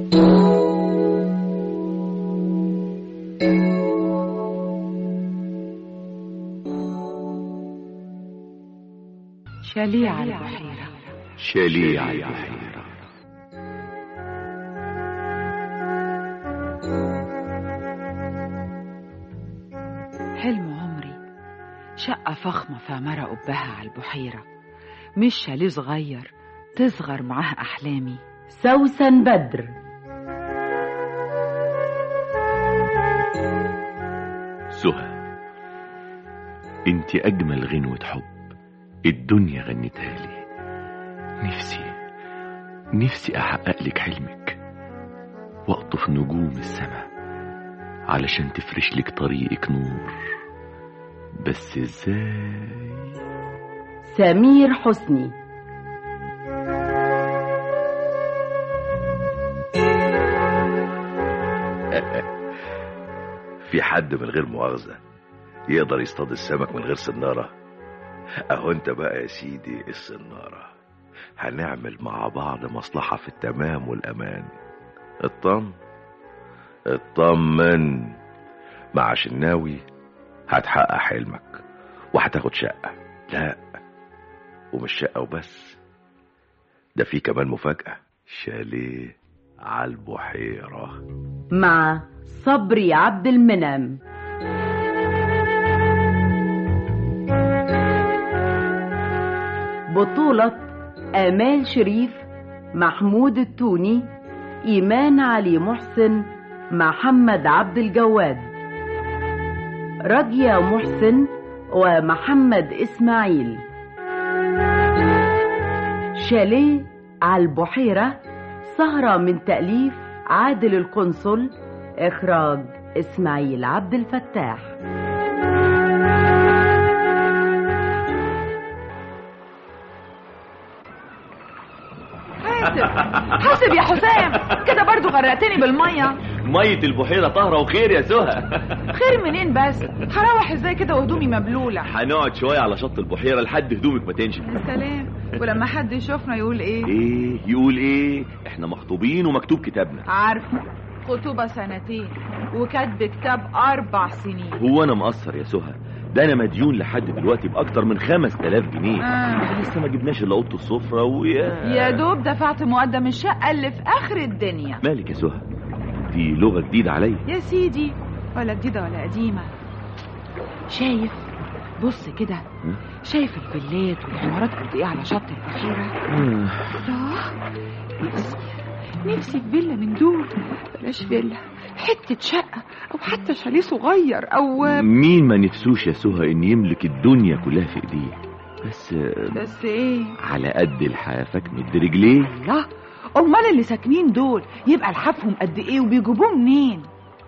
شاليه على البحيرة شاليه على البحيرة حلم عمري شقة فخمة فامرة قبها على البحيرة مش شاليه صغير تصغر معاه أحلامي سوسن بدر سهى انت اجمل غنوة حب الدنيا غنتها لي نفسي نفسي احقق لك حلمك واقطف نجوم السماء علشان تفرش لك طريقك نور بس ازاي سمير حسني في حد من غير مؤاخذة يقدر يصطاد السمك من غير سنارة اهو انت بقى يا سيدي السنارة هنعمل مع بعض مصلحة في التمام والأمان اطمن اطمن مع شناوي هتحقق حلمك وهتاخد شقة لا ومش شقة وبس ده في كمان مفاجأة شاليه على البحيرة مع صبري عبد المنعم بطولة آمال شريف محمود التوني إيمان علي محسن محمد عبد الجواد رجيا محسن ومحمد إسماعيل شاليه على البحيرة سهرة من تأليف عادل القنصل إخراج إسماعيل عبد الفتاح حاسب حاسب يا حسام كده برضو غرقتني بالمية مية البحيرة طاهرة وخير يا سهى خير منين بس هروح ازاي كده وهدومي مبلولة هنقعد شوية على شط البحيرة لحد هدومك ما تنشف يا سلام ولما حد يشوفنا يقول ايه ايه يقول ايه احنا مخطوبين ومكتوب كتابنا عارفة خطوبة سنتين وكاتب كتاب أربع سنين هو انا مقصر يا سهى ده انا مديون لحد دلوقتي باكتر من 5000 جنيه آه. لسه ما جبناش الا اوضه السفره ويا يا دوب دفعت مقدم الشقة اللي في آخر الدنيا مالك يا سهى دي لغه جديده عليا يا سيدي ولا جديدة ولا قديمة شايف بص كده شايف الفيلات والعمارات قد ايه على شط البحيرة الله نفسي نفسي في فيلا من دول بلاش فيلا حتة شقة أو حتى شاليه صغير أو مين ما نفسوش يا سهى ان يملك الدنيا كلها في ايديه بس بس إيه على قد الحافك مد رجليه الله أمال اللي ساكنين دول يبقى لحافهم قد إيه وبيجيبوه منين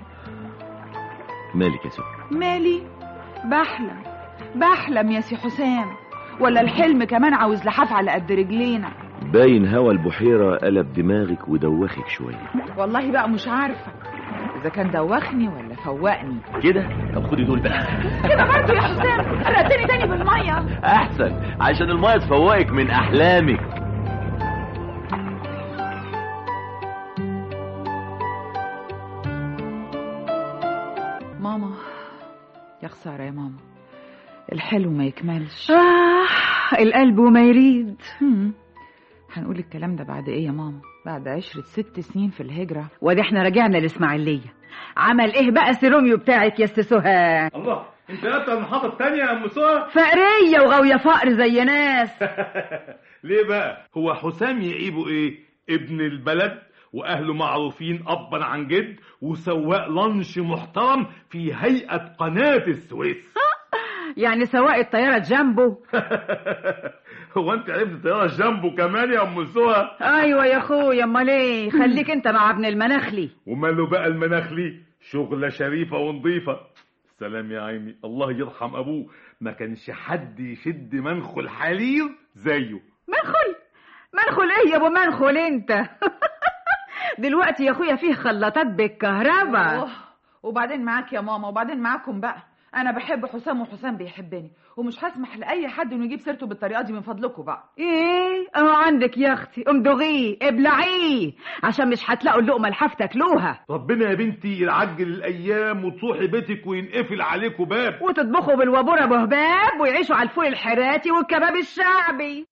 مالك يا سهى مالي بحلم بحلم يا سي حسام ولا الحلم كمان عاوز لحاف على قد رجلينا باين هوا البحيره قلب دماغك ودوخك شويه والله بقى مش عارفة إذا كان دوخني ولا فوقني كده طب خدي دول بقى كده برضه يا حسام غرقتني تاني بالمية احسن عشان الميه تفوقك من احلامك ماما يا خسارة يا ماما الحلو ما يكملش آه القلب وما يريد هم. هنقول الكلام ده بعد ايه يا ماما بعد عشرة ست سنين في الهجرة وادي احنا رجعنا الإسماعيلية عمل ايه بقى سيروميو بتاعك يا ست سهى الله انت قلت المحطة التانية يا ام سهى فقرية وغاوية فقر زي ناس ليه بقى هو حسام يعيبه ايه ابن البلد واهله معروفين ابا عن جد وسواق لانش محترم في هيئة قناة السويس يعني سواق الطيارة جنبه هو انت عرفت طيارة جنبه كمان يا ام سهى ايوه يا اخويا امال ايه خليك انت مع ابن المناخلي وماله بقى المناخلي شغلة شريفة ونظيفة سلام يا عيني الله يرحم ابوه ما كانش حد يشد منخل حرير زيه منخل منخل ايه يا ابو منخل انت دلوقتي يا اخويا فيه خلاطات بالكهرباء أوه. وبعدين معاك يا ماما وبعدين معاكم بقى انا بحب حسام وحسام بيحبني ومش هسمح لاي حد انه يجيب سيرته بالطريقه دي من فضلكم بقى ايه اهو عندك يا اختي امضغيه ابلعيه عشان مش هتلاقوا اللقمه اللي هفتاكلوها ربنا يا بنتي يعجل الايام وتروحي بيتك وينقفل عليكوا باب وتطبخوا بالوابوره بهباب ويعيشوا على الفول الحراتي والكباب الشعبي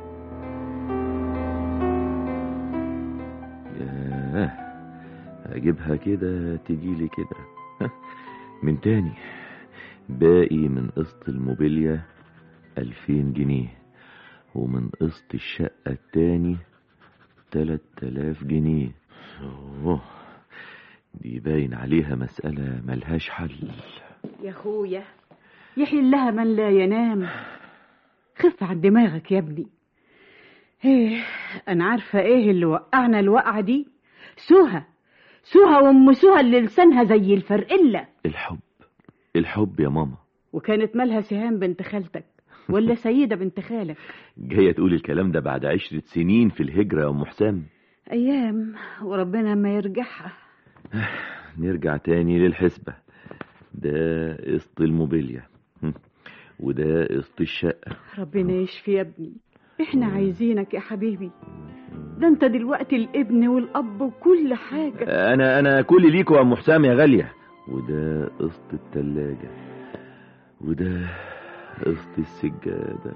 ياه اجيبها كده تجيلي كده ها، من تاني باقي من قسط الموبيليا ألفين جنيه ومن قسط الشقة التاني تلات آلاف جنيه أوه دي باين عليها مسألة ملهاش حل يا اخويا يحلها من لا ينام خف عن دماغك يا ابني ايه انا عارفه ايه اللي وقعنا الوقعه دي سهى سهى وام سهى اللي لسانها زي الفرقله الحب الحب يا ماما وكانت مالها سهام بنت خالتك ولا سيده بنت خالك جاية تقول الكلام ده بعد عشرة سنين في الهجرة يا أم حسام ايام وربنا ما يرجعها نرجع تاني للحسبة ده قسط الموبيليا هم. وده قسط الشقة ربنا يشفي يا ابني احنا عايزينك يا حبيبي ده انت دلوقتي الابن والاب وكل حاجه أنا أنا كل ليكوا يا أم حسام يا غالية وده قسط التلاجة وده قسط السجادة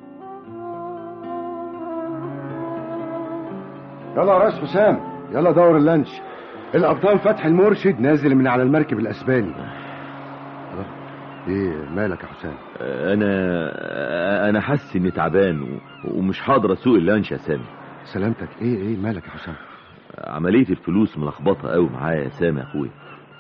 يلا يا ريس حسام يلا دور اللانش الابطال فتحي المرشد نازل من على المركب الاسباني الله، ايه مالك يا حسام أنا أنا حاسس إني تعبان و- ومش هقدر أسوق اللانش يا سامي سلامتك ايه ايه مالك يا حسام عملية الفلوس ملخبطة قوي معايا يا سامي يا أخويا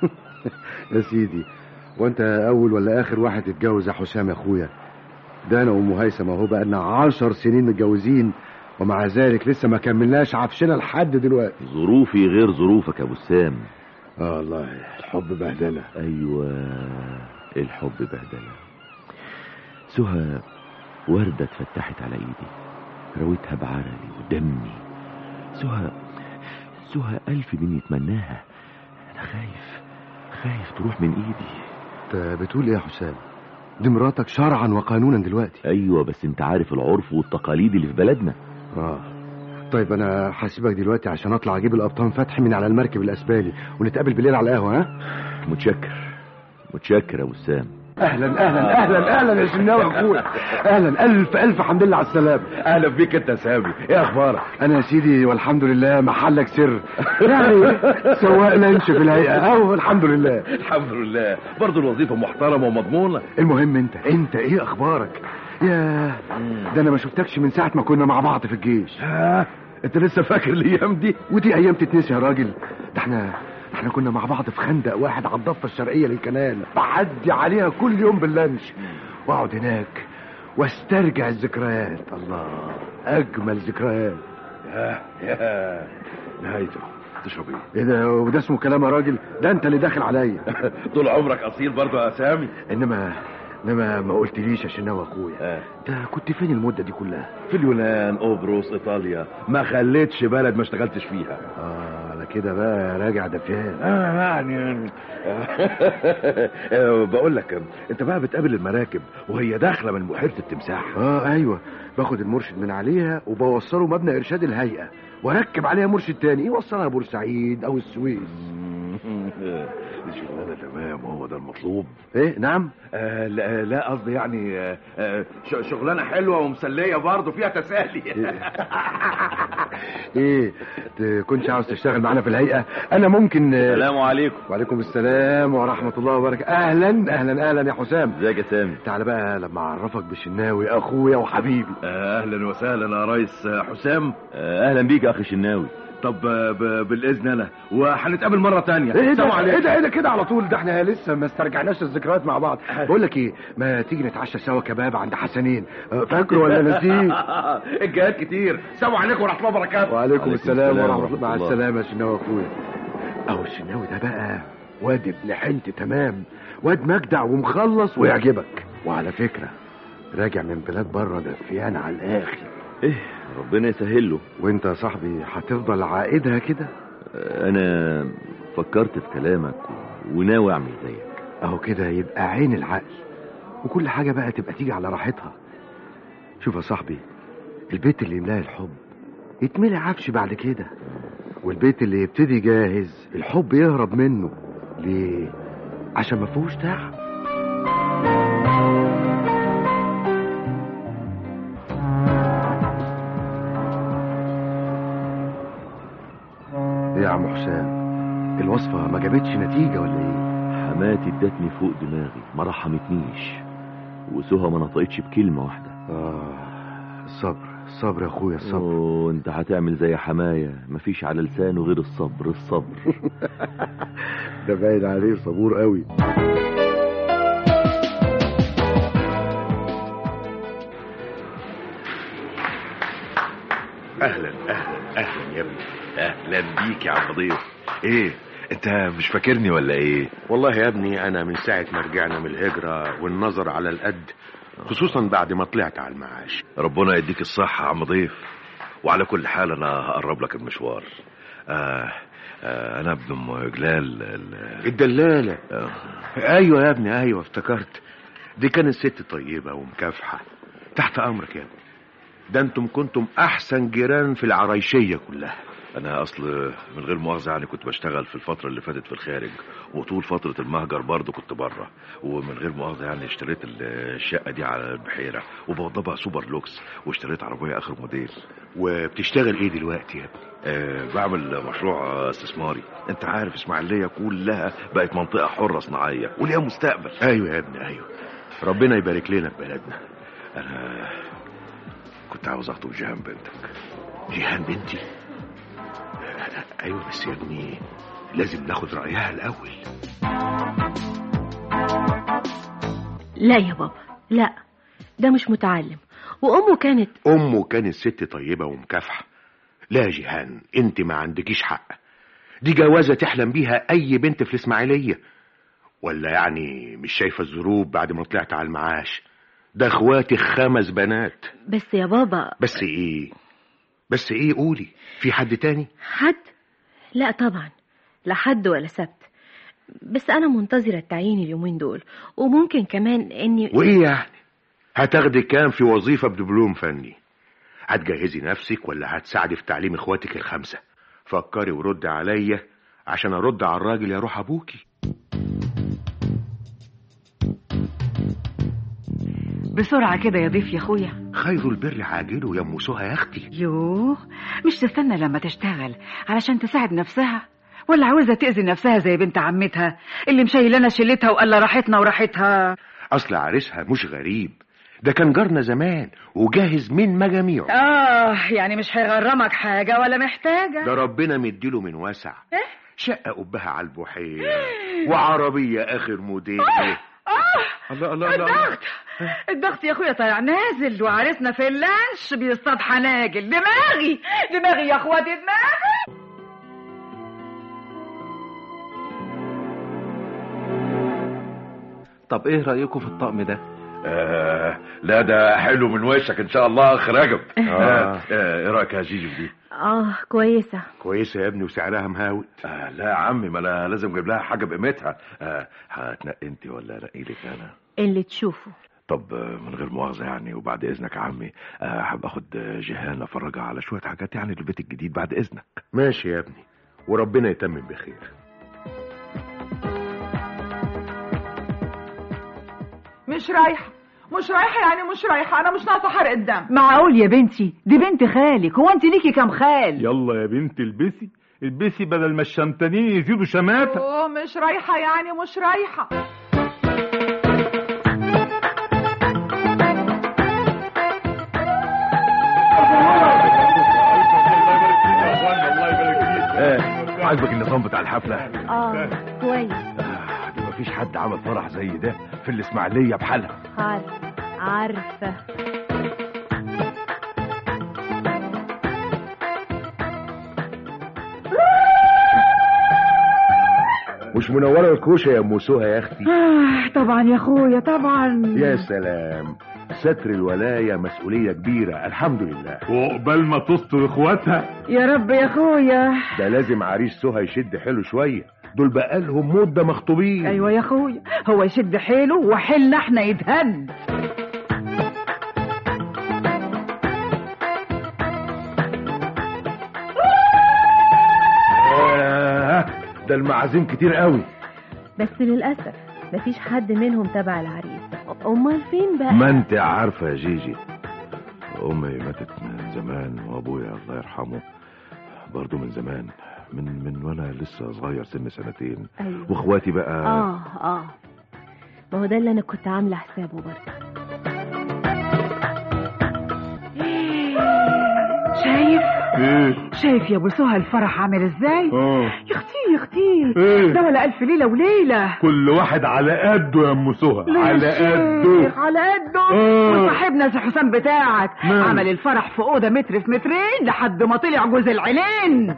يا سيدي وانت اول ولا اخر واحد اتجوز يا حسام يا اخويا ده انا وام هيثم اهو بقالنا عشر سنين متجوزين ومع ذلك لسه ما كملناش عفشنا لحد دلوقتي ظروفي غير ظروفك يا أبو سام اه والله الحب بهدله أيوة الحب بهدلة سهى وردة اتفتحت على إيدي رويتها بعرقي ودمي سهى سهى ألف مين يتمناها أنا خايف خايف تروح من إيدي انت بتقول ايه يا حسام دي مراتك شرعا وقانونا دلوقتي أيوة بس أنت عارف العرف والتقاليد اللي في بلدنا اه طيب انا هسيبك دلوقتي عشان اطلع اجيب القبطان فتحي من على المركب الاسباني ونتقابل بالليل على القهوه ها متشكر متشكر يا أبو سام اهلا اهلا اهلا اهلا يا شناوي اخويا اهلا الف الف حمد لله على السلامه اهلا بيك انت يا سامي ايه اخبارك انا يا سيدي والحمد لله محلك سر يعني سواق لانش في الهيئه اهو الحمد لله الحمد لله برضه الوظيفه محترمه ومضمونه المهم انت انت ايه اخبارك يا ده انا ما شفتكش من ساعه ما كنا مع بعض في الجيش ها انت لسه فاكر الايام دي ودي ايام تتنسي يا راجل ده احنا ده احنا كنا مع بعض في خندق واحد على الضفه الشرقيه للكنال بعدي عليها كل يوم باللانش واقعد هناك واسترجع الذكريات الله اجمل ذكريات يا يا نهايته تشرب ايه ايه ده وده اسمه كلام يا راجل ده انت اللي داخل عليا طول عمرك اصيل برضه يا سامي انما انما ما قلتليش يا شناوي اخويا آه. انت كنت فين المده دي كلها في اليونان قبرص ايطاليا ما خليتش بلد ما اشتغلتش فيها اه على كده بقى راجع دفيان اه يعني آه، بقول لك انت بقى بتقابل المراكب وهي داخله من بحيره التمساح اه ايوه باخد المرشد من عليها وبوصله مبنى ارشاد الهيئه واركب عليها مرشد تاني يوصلها بورسعيد او السويس دي شغلانه تمام هو ده المطلوب ايه نعم آه لا لا قصدي يعني آه آه ش- شغلانه حلوه ومسليه برضه فيها تسالي ايه تكونش عاوز تشتغل معانا في الهيئه انا ممكن السلام عليكم وعليكم السلام ورحمه الله وبركاته اهلا اهلا اهلا يا حسام ازيك يا سامي تعال بقى لما اعرفك بالشناوي اخويا وحبيبي آه اهلا وسهلا يا ريس آه، حسام آه، اهلا بيك يا اخي شناوي طب آه، ب- بالاذن انا وهنتقابل مره تانية ايه سلام ده عليكم. ايه ده ايه ده كده على طول ده احنا لسه ما استرجعناش الذكريات مع بعض بقول لك ايه ما تيجي نتعشى سوا كباب عند حسنين اه، فاكره ولا نسيه الجهات كتير سلام عليكم ورحمه الله وبركاته وعليكم السلام السلام ورحمه ورحمة الله مع الله. السلامه يا شناوي اخويا اهو الشناوي ده بقى واد ابن حنت تمام واد مجدع ومخلص ويعجبك وعلى فكره راجع من بلاد بره دفيان على الاخر ايه ربنا يسهل له وانت يا صاحبي هتفضل عائدها كده آه، انا فكرت في كلامك و- وناوي اعمل زيك اهو كده يبقى عين العقل وكل حاجة بقى تبقى تيجي على راحتها شوف يا صاحبي البيت اللي يملاه الحب يتملي عفش بعد كده والبيت اللي يبتدي جاهز الحب يهرب منه ليه عشان ما فيهوش تعب ايه يا عم حسام الوصفة ما جابتش نتيجة ولا ايه حماتي ادتني فوق دماغي ما رحمتنيش وسهى ما نطقتش بكلمة واحدة اه الصبر الصبر يا اخويا الصبر وانت هتعمل زي حماية مفيش على لسانه غير الصبر الصبر ده باين عليه صبور قوي اهلا اهلا اهلا يا ابني اهلا بيك يا عم ضيف ايه انت مش فاكرني ولا ايه والله يا ابني انا من ساعة ما رجعنا من الهجرة والنظر على القد خصوصا بعد ما طلعت على المعاش ربنا يديك الصحة يا عم ضيف وعلى كل حال انا هقرب لك المشوار آه آه انا ابن ام جلال ال- الدلالة آه. ايوه يا ابني ايوه افتكرت دي كانت ست طيبة ومكافحة تحت امرك يا ابني ده انتم كنتم احسن جيران في العرايشية كلها انا اصل من غير مؤاخذه يعني كنت بشتغل في الفتره اللي فاتت في الخارج وطول فتره المهجر برضه كنت بره ومن غير مؤاخذه يعني اشتريت ال- الشقه دي على البحيره وبوضبها سوبر لوكس واشتريت عربيه اخر موديل وبتشتغل ايه دلوقتي يا ابني أه بعمل مشروع آه، استثماري انت عارف اسماعيليه كلها بقت منطقه حره صناعيه وليها مستقبل ايوه يا ابني ايوه ربنا يبارك لنا في بلدنا انا كنت عاوز اخطب جيهان بنتك جيهان بنتي ايوه بس يا ابني لازم ناخد رايها الاول لا يا بابا لا ده مش متعلم وامه كانت امه كانت ست طيبه ومكافحه لا يا جيهان انت ما عندكيش حق دي جوازه تحلم بيها اي بنت في الاسماعيليه ولا يعني مش شايفه الظروف بعد ما طلعت على المعاش ده اخواتي خمس بنات بس يا بابا بس ايه بس ايه قولي في حد تاني حد لا طبعا لا حد ولا سبت بس انا منتظره التعيين اليومين دول وممكن كمان اني وايه يعني هتاخدي كام في وظيفه بدبلوم فني هتجهزي نفسك ولا هتساعدي في تعليم اخواتك الخمسه فكري ورد عليا عشان ارد على الراجل يا روح ابوكي بسرعة كده يا ضيف يا اخويا خير البر عاجله يا ام سهى يا اختي يوه مش تستنى لما تشتغل علشان تساعد نفسها ولا عاوزة تأذي نفسها زي بنت عمتها اللي مشيلنا شيلتها وقال لها راحتنا وراحتها اصل عريسها مش غريب ده كان جارنا زمان وجاهز من مجاميعه اه يعني مش هيغرمك حاجة ولا محتاجة ده ربنا مديله من وسع شقة قبها على البحيرة وعربية آخر موديل الله الله الله الله الضغط الضغط يا اخويا طالع نازل وعرسنا في اللانش بيصطاد حناجل دماغي دماغي يا اخواتي دماغي طب ايه رأيكم في الطقم ده آه لا ده حلو من وشك ان شاء الله اخ رجب آه. آه. آه، ايه رايك يا جيجي في دي اه كويسه كويسة يا ابني وسعرها مهاوي آه لا يا عمي ما انا لازم اجيب لها حاجه بقيمتها آه هتنقي انت ولا انقي لك انا اللي تشوفه طب آه، من غير مؤاخذه يعني وبعد اذنك يا عمي آه، حابب اخد آه، جيهان افرجها على شويه حاجات يعني للبيت الجديد بعد اذنك ماشي يا ابني وربنا يتمم بخير مش رايحة مش رايحة يعني مش رايحة أنا مش ناقصة حرق الدم معقول يا بنتي دي بنت خالك هو انت ليكي كام خال يلا يا بنت البسي البسي بدل ما الشمتانين يزيدوا شماتة أوه مش رايحة يعني مش رايحة ايه عاجبك النظام بتاع الحفلة اه كويس آه، دي مفيش حد عمل فرح زي ده في الاسماعيلية بحالها عارفه عارفه مش منورة الكوشة يا ام سهى يا اختي آه طبعا يا اخويا طبعا يا سلام ستر الولاية مسؤولية كبيرة الحمد لله وقبل ما تستر اخواتها يا رب يا اخويا ده لازم عريس سهى يشد حلو شوية دول بقالهم مده مخطوبين ايوه يا اخويا هو يشد حيله وحيلنا احنا يتهد آه، ده المعازيم كتير قوي بس للأسف مفيش حد منهم تبع العريس أمال فين بقى ما انت عارفة يا جيجي امي ماتت من زمان وابويا الله يرحمه برضه من زمان من من وانا لسه صغير سن سنتين أيوة. واخواتي بقى اه اه ما هو ده اللي انا كنت عامله حسابه برضه شايف ايه شايف يا ابو سهى الفرح عامل ازاي اه يا اختي يا اختي إيه؟ ده ولا الف ليله وليله كل واحد على قده يا ام سهى لا يا على شيخ، قده على قده آه. وصاحبنا سي حسام بتاعك نعم. عمل الفرح في اوضه متر في مترين لحد ما طلع جوز العينين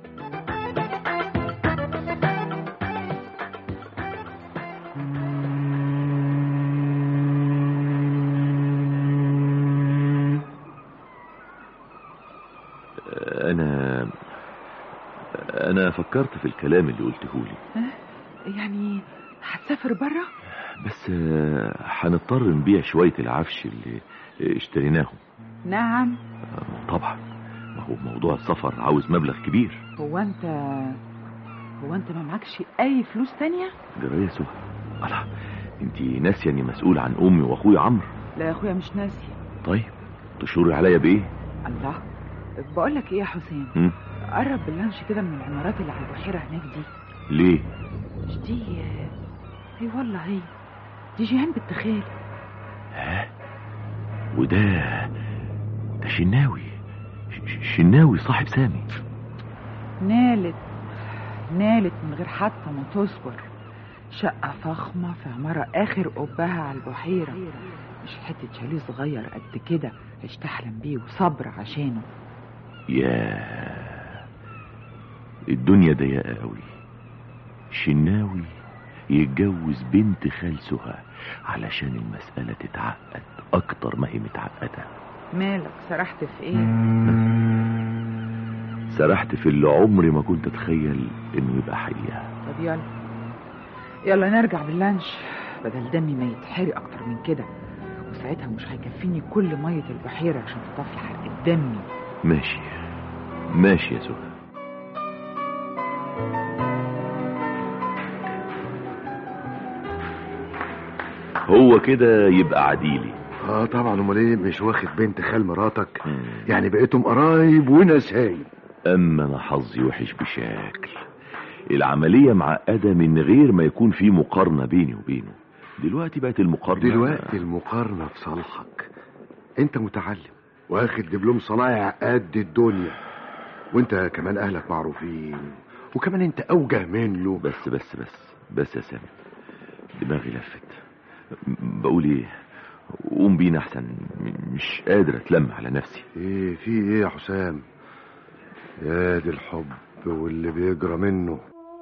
انا انا فكرت في الكلام اللي قلته لي يعني هتسافر بره بس آه، هنضطر نبيع شوية العفش اللي اشتريناهم نعم آه، طبعا ما هو موضوع السفر عاوز مبلغ كبير هو انت هو انت ما معكش اي فلوس تانية جرايه سهى الله انت ناسيه اني مسؤول عن امي واخويا عمرو لا يا اخويا مش ناسي طيب تشوري عليا بايه الله بقول لك ايه يا حسين هم؟ قرب باللانش كده من العمارات اللي على البحيره هناك دي ليه مش دي اي والله هي دي جيهان بالتخيل ها وده ده شناوي ش- ش- شناوي صاحب سامي نالت نالت من غير حتى ما تصبر شقة فخمة في عمارة آخر قبها على البحيرة مش حتة شاليه صغير قد كده عشت تحلم بيه وصبر عشانه يا الدنيا ضيقة قوي شناوي يتجوز بنت خال سهى علشان المسألة تتعقد أكتر ما هي متعقدة مالك سرحت في ايه سرحت في اللي عمري ما كنت أتخيل إنه يبقى حقيقة طب يلا يلا نرجع باللانش بدل دمي ما يتحرق اكتر من كده وساعتها مش هيكفيني كل مية البحيرة عشان تطفي حرق دمي ماشي ماشي يا سهى هو كده يبقى عديلي اه طبعا امال ايه مش واخد بنت خال مراتك مم. يعني بقيتم قرايب وناس هايل أما أنا حظي وحش بشكل العملية معقدة من غير ما يكون في مقارنة بيني وبينه دلوقتي بقت المقارنة دلوقتي المقارنة في صالحك انت متعلم واخد دبلوم صنايع قد الدنيا وانت كمان اهلك معروفين وكمان انت اوجه منه بس بس بس بس يا سامي دماغي لفت م- بقول ايه قوم بينا احسن م- مش قادر اتلم على نفسي ايه في ايه يا حسام يا دي الحب واللي بيجرى منه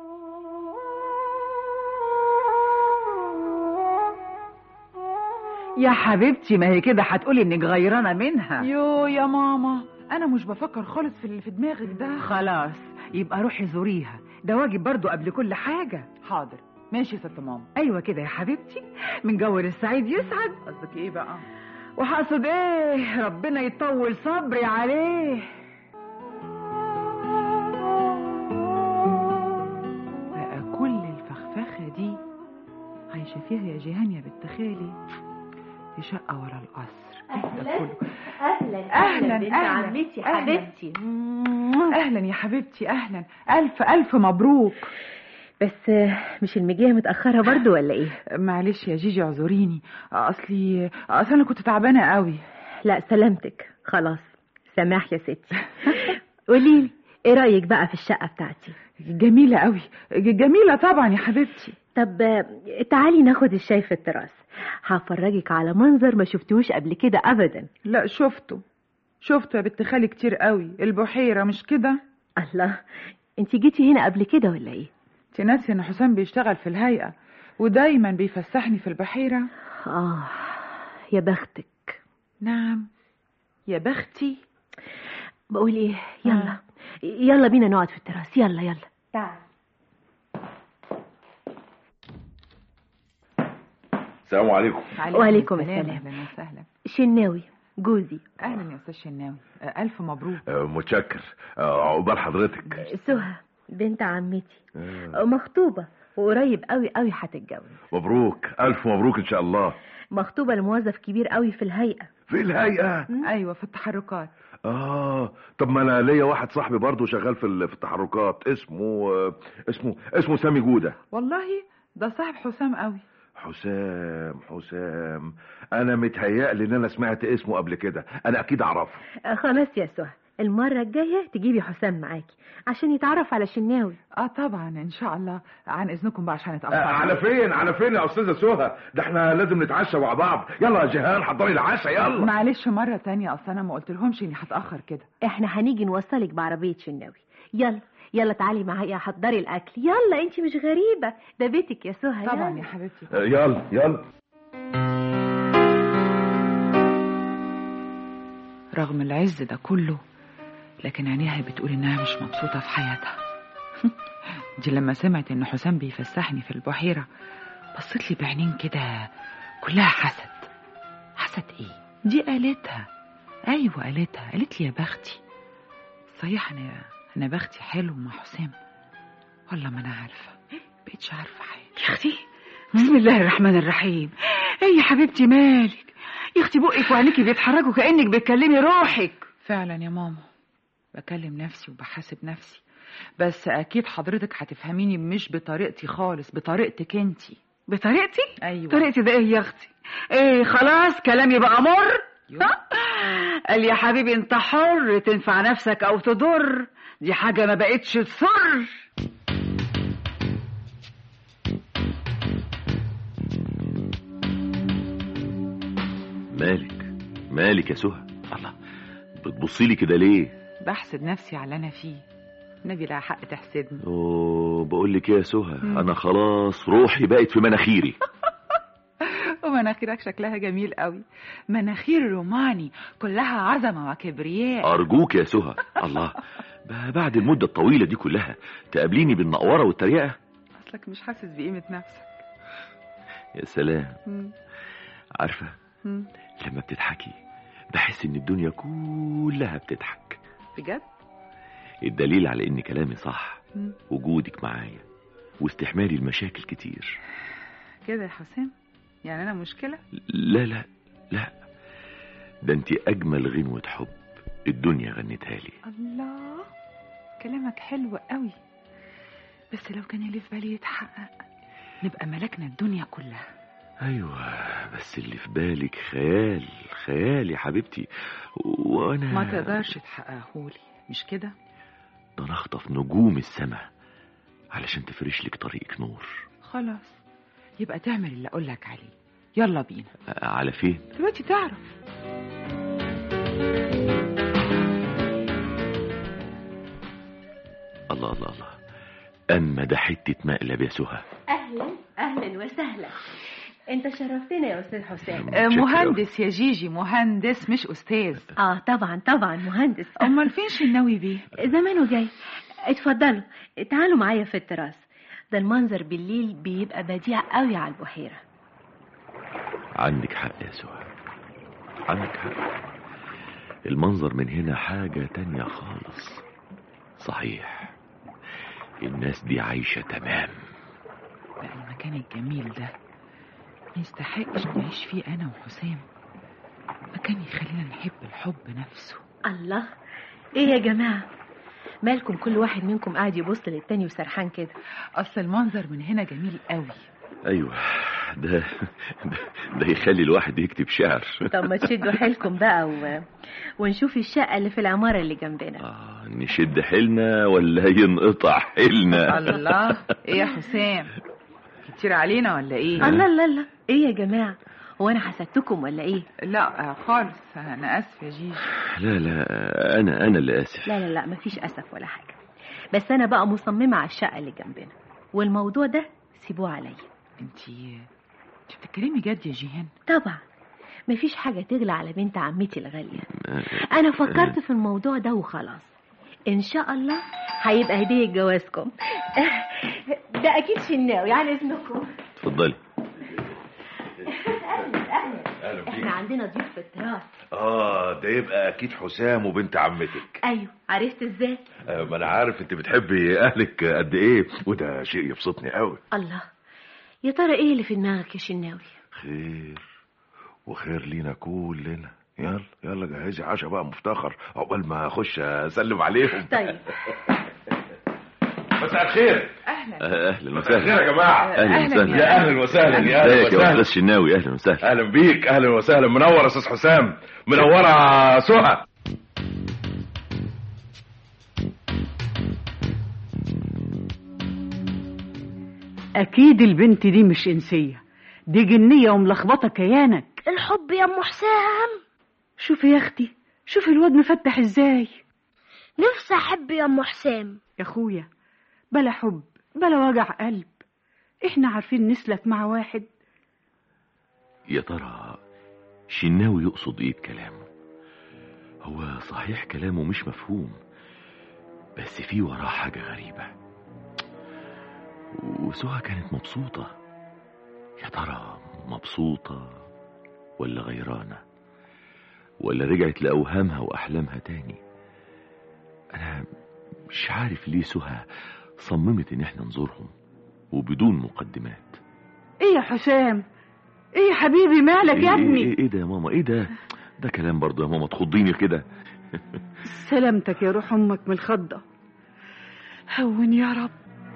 يا حبيبتي ما هي كده هتقولي انك غيرانه منها يو يا ماما انا مش بفكر خالص في اللي في دماغك ده خلاص يبقى روحي زوريها ده واجب برضو قبل كل حاجه حاضر ماشي يا ست ماما ايوه كده يا حبيبتي من جور السعيد يسعد قصدك ايه بقى وهقصد ايه ربنا يطول صبري عليه بقى كل الفخفخة دي عايشة فيها يا جيهان يا بنت خالي في شقة ورا القصر ده كله اهلا أهلاً، بنت أهلاً، عمتي أهلاً. حبيبتي أهلا يا حبيبتي أهلا ألف ألف مبروك بس آه، مش المجيه متاخره برضو ولا ايه معلش يا جيجي اعذريني أصلي أصل أنا كنت تعبانة قوي لا سلامتك خلاص سماح يا ستي قوليلي ايه رايك بقى في الشقه بتاعتي جميلة قوي جميلة طبعا يا حبيبتي طب آه، تعالي ناخد الشاي في التراس هفرجك على منظر ما شفتوش قبل كده ابدا لا شفته شفته يا بنت خالي كتير قوي البحيرة مش كده الله انت جيتي هنا قبل كده ولا ايه انت ناسي ان حسام بيشتغل في الهيئة ودايما بيفسحني في البحيرة اه يا بختك نعم يا بختي بقول ايه يلا يلا بينا نقعد في التراس يلا يلا تعال السلام عليكم وعليكم السلام. السلام. اهلا وسهلا شناوي جوزي اهلا يا استاذ شناوي آه، الف مبروك آه، متشكر آه، عقبال حضرتك سهى بنت عمتي مخطوبة وقريب قوي قوي هتتجوز مبروك الف مبروك ان شاء الله مخطوبة لموظف كبير قوي في الهيئة في الهيئه ايوه في التحركات اه طب ما انا ليا واحد صاحبي برضه شغال في ال- في التحركات اسمه آه، اسمه اسمه سامي جوده والله ده صاحب حسام قوي حسام حسام انا متهيألي ان انا سمعت اسمه قبل كده انا اكيد اعرفه آه، خلاص يا سهى المرة الجاية تجيبي حسام معاكي عشان يتعرف على شناوي اه طبعا ان شاء الله عن اذنكم بقى عشان نتاخر آه، على فين على فين يا استاذه سهى ده احنا لازم نتعشى مع بعض يلا يا جيهان حضري العشاء يلا معلش مره تانية اصل انا ما قلت لهمش اني هتاخر كده احنا هنيجي نوصلك بعربية شناوي يلا يلا تعالي معايا حضري الاكل يلا انت مش غريبة ده بيتك يا سهى طبعا يلا. يا حبيبتي آه، يلا يلا رغم العز ده كله لكن عينيها بتقول انها مش مبسوطه في حياتها دي لما سمعت ان حسام بيفسحني في البحيره بصت لي بعينين كده كلها حسد حسد ايه دي قالتها ايوه قالتها قالت لي يا بختي صحيح انا انا بختي حلو مع حسام والله ما انا عارفه بقتش عارفه حاجه يا اختي بسم الله الرحمن الرحيم ايه يا حبيبتي مالك يا اختي بقك وعينيكي بيتحركوا كانك بتكلمي روحك فعلا يا ماما بكلم نفسي وبحاسب نفسي بس اكيد حضرتك هتفهميني مش بطريقتي خالص بطريقتك انتي بطريقتي ايوه طريقتي ده ايه يا اختي ايه خلاص كلامي بقى مر يوه. ها؟ قال يا حبيبي انت حر تنفع نفسك او تضر دي حاجة ما بقتش تسر مالك مالك يا سهى الله بتبصي لي كده ليه بحسد نفسي على اللي انا فيه نبي لها حق تحسدني اوه بقول لك ايه يا سهى مم. انا خلاص روحي بقت في مناخيري ومناخيرك شكلها جميل قوي مناخير روماني كلها عظمه وكبرياء ارجوك يا سهى الله ب- بعد المده الطويله دي كلها تقابليني بالنقوره والتريقه اصلك مش حاسس بقيمه نفسك يا سلام مم. عارفه مم. لما بتضحكي بحس ان الدنيا كلها بتضحك بجد الدليل على ان كلامي صح مم. وجودك معايا واستحمالي المشاكل كتير كده يا حسام يعني انا مشكله لا لا لا ده انت اجمل غنوة حب الدنيا غنتها لي الله كلامك حلو قوي بس لو كان اللي في بالي يتحقق نبقى ملكنا الدنيا كلها ايوه بس اللي في بالك خيال خيال يا حبيبتي وانا ما تقدرش تحققهولي مش كده ده انا اخطف نجوم السماء علشان تفرش لك طريقك نور خلاص يبقى تعمل اللي اقولك عليه يلا بينا أ- على فين دلوقتي تعرف الله الله الله اما ده حته مقلب يا سهى اهلا اهلا وسهلا انت شرفتنا يا استاذ حسام آه، متشكر مهندس يا جيجي مهندس مش استاذ اه طبعا طبعا مهندس امال فين شناوي بيه زمانه جاي اتفضلوا تعالوا معايا في التراس ده المنظر بالليل بيبقى بديع قوي على البحيرة عندك حق يا سهى عندك حق المنظر من هنا حاجة تانية خالص صحيح الناس دي عايشة تمام بقى المكان الجميل ده ما يستحقش نعيش فيه انا وحسام مكان يخلينا نحب الحب نفسه الله ايه يا جماعة مالكم كل واحد منكم قاعد يبص للتاني وسرحان كده اصل المنظر من هنا جميل قوي ايوه ده ده, ده يخلي الواحد يكتب شعر طب ما تشدوا حيلكم بقى و... ونشوف الشقة اللي في العمارة اللي جنبنا آه نشد حيلنا ولا ينقطع حيلنا الله ايه يا حسام كتير علينا ولا ايه الله لا لا ايه يا جماعة هو انا حسدتكم ولا ايه لا آه، خالص انا اسفه يا جيجي لا لا انا انا اللي اسف لا لا لا مفيش اسف ولا حاجة بس انا بقى مصممة على الشقة اللي جنبنا والموضوع ده سيبوه عليا انتي انتي بتتكلمي جد يا جيهان طبعا مفيش حاجة تغلى على بنت عمتي الغالية أنا فكرت في الموضوع ده وخلاص إن شاء الله هيبقى هدية جوازكم ده أكيد شناوي على إذنكم اتفضلي احنا عندنا ضيوف في التراس اه ده يبقى اكيد حسام وبنت عمتك ايوه عرفت ازاي آه ما انا عارف انت بتحبي اهلك قد ايه وده شيء يبسطني قوي الله يا ترى ايه اللي في دماغك يا شناوي خير وخير لينا كلنا يلا يلا جهزي عشاء بقى مفتخر عقبال ما اخش اسلم عليهم طيب مساء الخير اهلا آه، اهلا مساء الخير وسهلا يا جماعه اهلا أهلاً وسهلا يا اهلا وسهلا يا اهلا ازيك يا وسهلا استاذ شناوي اهلا وسهلا اهلا بيك اهلا وسهلا منور يا استاذ حسام منوره سهى اكيد البنت دي مش انسيه دي جنيه وملخبطه كيانك الحب يا ام حسام شوفي يا اختي شوفي الواد مفتح ازاي نفسي احب يا ام حسام يا اخويا بلا حب بلا وجع قلب احنا عارفين نسلك مع واحد يا ترى شناوي يقصد ايه بكلامه هو صحيح كلامه مش مفهوم بس في وراه حاجة غريبة وسهى كانت مبسوطة يا ترى مبسوطة ولا غيرانة ولا رجعت لأوهامها وأحلامها تاني أنا مش عارف ليه سهى صممت إن احنا نزورهم وبدون مقدمات ايه يا حسام ايه يا حبيبي مالك يا إيه- ابني ايه, إيه ده يا ماما ايه ده ده كلام برضه يا ماما تخضيني كده سلامتك يا روح امك من الخضه هون يا رب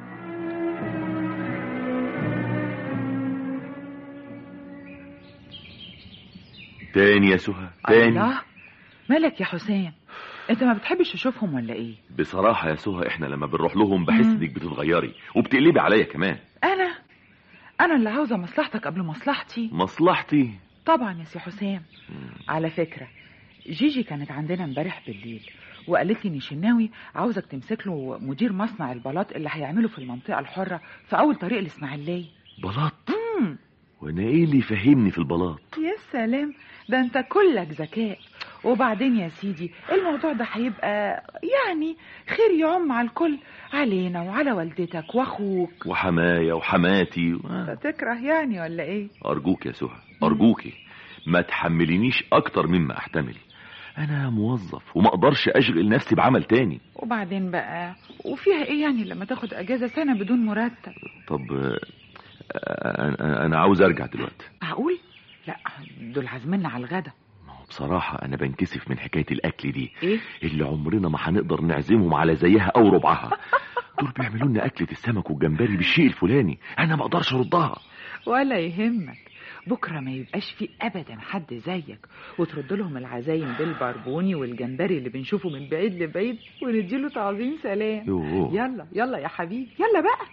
تاني يا سهى تاني الله مالك يا حسام انت ما بتحبش تشوفهم ولا ايه بصراحة يا سهى احنا لما بنروح لهم بحس مم. انك بتتغيري وبتقلبي عليا كمان انا انا اللي عاوزه مصلحتك قبل مصلحتي مصلحتي طبعا يا سي حسام على فكره جيجي كانت عندنا امبارح بالليل وقالت لي ان شناوي عاوزك تمسك له مدير مصنع البلاط اللي هيعمله في المنطقه الحره في اول طريق الاسماعيليه بلاط امم وانا ايه اللي يفهمني في البلاط يا سلام ده انت كلك ذكاء وبعدين يا سيدي الموضوع ده هيبقى يعني خير يعم على الكل علينا وعلى والدتك واخوك وحماية وحماتي آه، تكره يعني ولا ايه ارجوك يا سهى ارجوكي ما تحملينيش اكتر مما احتمل انا موظف وما اقدرش اشغل نفسي بعمل تاني وبعدين بقى وفيها ايه يعني لما تاخد اجازه سنه بدون مرتب طب آه، آه، انا عاوز ارجع دلوقتي معقول لا دول عازميننا على الغدا ما هو بصراحة أنا بنكسف من حكاية الأكل دي ايه اللي عمرنا ما هنقدر نعزمهم على زيها أو ربعها دول بيعملوا لنا أكلة السمك والجمبري بالشيء الفلاني أنا ما أقدرش أردها ولا يهمك بكره ما يبقاش في ابدا حد زيك وترد لهم العزايم بالبربوني والجمبري اللي بنشوفه من بعيد لبعيد ونديله تعظيم سلام يوه يلا يلا يا حبيبي يلا بقى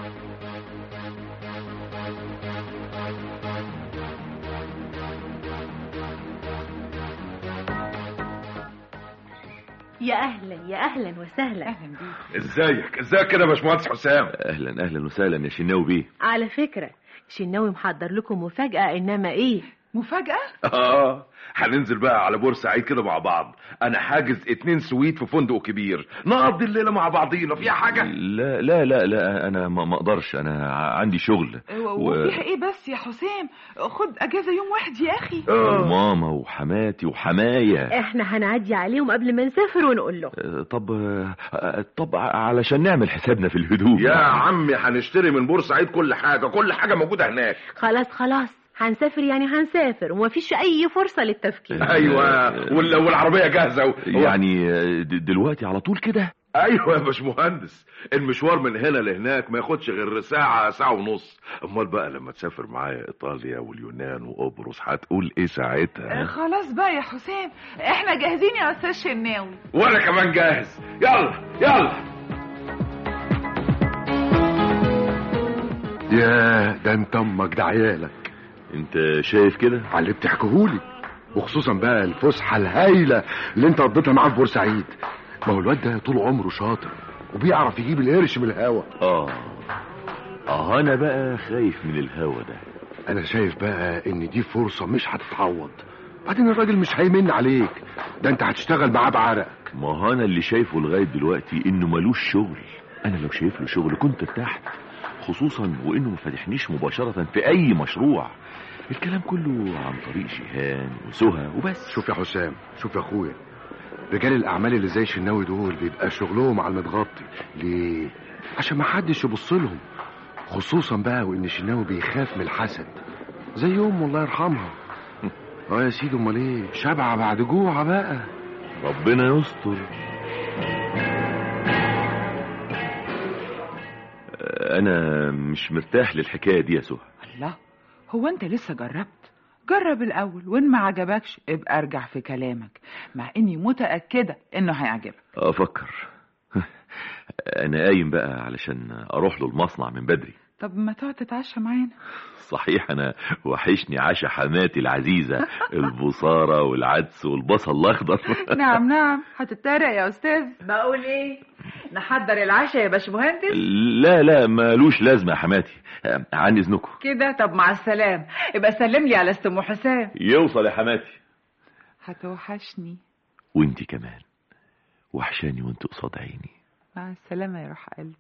يا اهلا يا اهلا وسهلا اهلا بيك ازيك ازيك كده يا باشمهندس حسام أهلا أهلا وسهلا يا شناوي بيه على فكره شناوي محضر لكم مفاجاه انما ايه مفاجاه اه هننزل بقى على بورسعيد كده مع بعض انا حاجز اتنين سويت في فندق كبير نقضي الليله مع بعضينا فيها حاجه لا لا لا لا أنا ما ما أقدرش أنا ع- عندي شغل و- وفيها ايه بس يا حسام خد اجازه يوم واحد يا اخي آه. وماما وحماتي وحماية احنا هنعدي عليهم قبل ما نسافر ونقول له آه، طب آه، طب علشان نعمل حسابنا في الهدوء يا عمي هنشتري من بورسعيد كل حاجه كل حاجه موجوده هناك خلاص خلاص هنسافر يعني هنسافر ومفيش اي فرصه للتفكير ايوه وال- والعربيه جاهزه و... يعني آه، د- دلوقتي على طول كده ايوه يا باشمهندس المشوار من هنا لهناك ما ياخدش غير ساعه ساعه ونص امال بقى لما تسافر معايا ايطاليا واليونان وقبرص هتقول ايه ساعتها خلاص بقى يا حسام احنا جاهزين يا استاذ شناوي وانا كمان جاهز يلا يلا يا ده انت امك ده عيالك انت شايف كده على اللي بتحكيهولي وخصوصا بقى الفسحه الهايله اللي انت قضيتها معاه في بورسعيد ما هو الواد ده طول عمره شاطر وبيعرف يجيب القرش من الهوا اه اه انا بقى خايف من الهوا ده انا شايف بقى ان دي فرصه مش هتتعوض بعدين الراجل مش هيمن عليك ده انت هتشتغل معاه بعرقك ما هو انا اللي شايفه لغايه دلوقتي انه ملوش شغل انا لو شايف له شغل كنت ارتحت خصوصا وانه ما فتحنيش مباشرة في اي مشروع الكلام كله عن طريق جيهان وسهى وبس شوف يا حسام شوف يا اخويا رجال الاعمال اللي زي الشناوي دول بيبقى شغلهم على المتغطي ليه عشان ما حدش يبص لهم خصوصا بقى وان الشناوي بيخاف من الحسد زي امه الله يرحمها اه يا سيدي امال ايه شبعه بعد جوعه بقى ربنا يستر انا مش مرتاح للحكايه دي يا سهى الله هو انت لسه جربت جرب الاول وان ما عجبكش ابقى ارجع في كلامك مع اني متاكده انه هيعجبك افكر انا قايم بقى علشان اروح له المصنع من بدري طب ما تقعد تتعشى معانا صحيح انا وحشني عشا حماتي العزيزه البصاره والعدس والبصل الاخضر نعم نعم هتتريق يا استاذ بقول ايه نحضر العشاء يا باشمهندس لا لا مالوش لازمه يا حماتي عن اذنكم كده طب مع السلام ابقى سلم لي على استم حسام يوصل يا حماتي هتوحشني وانت كمان وحشاني وانت قصاد عيني مع السلامه يا روح قلبي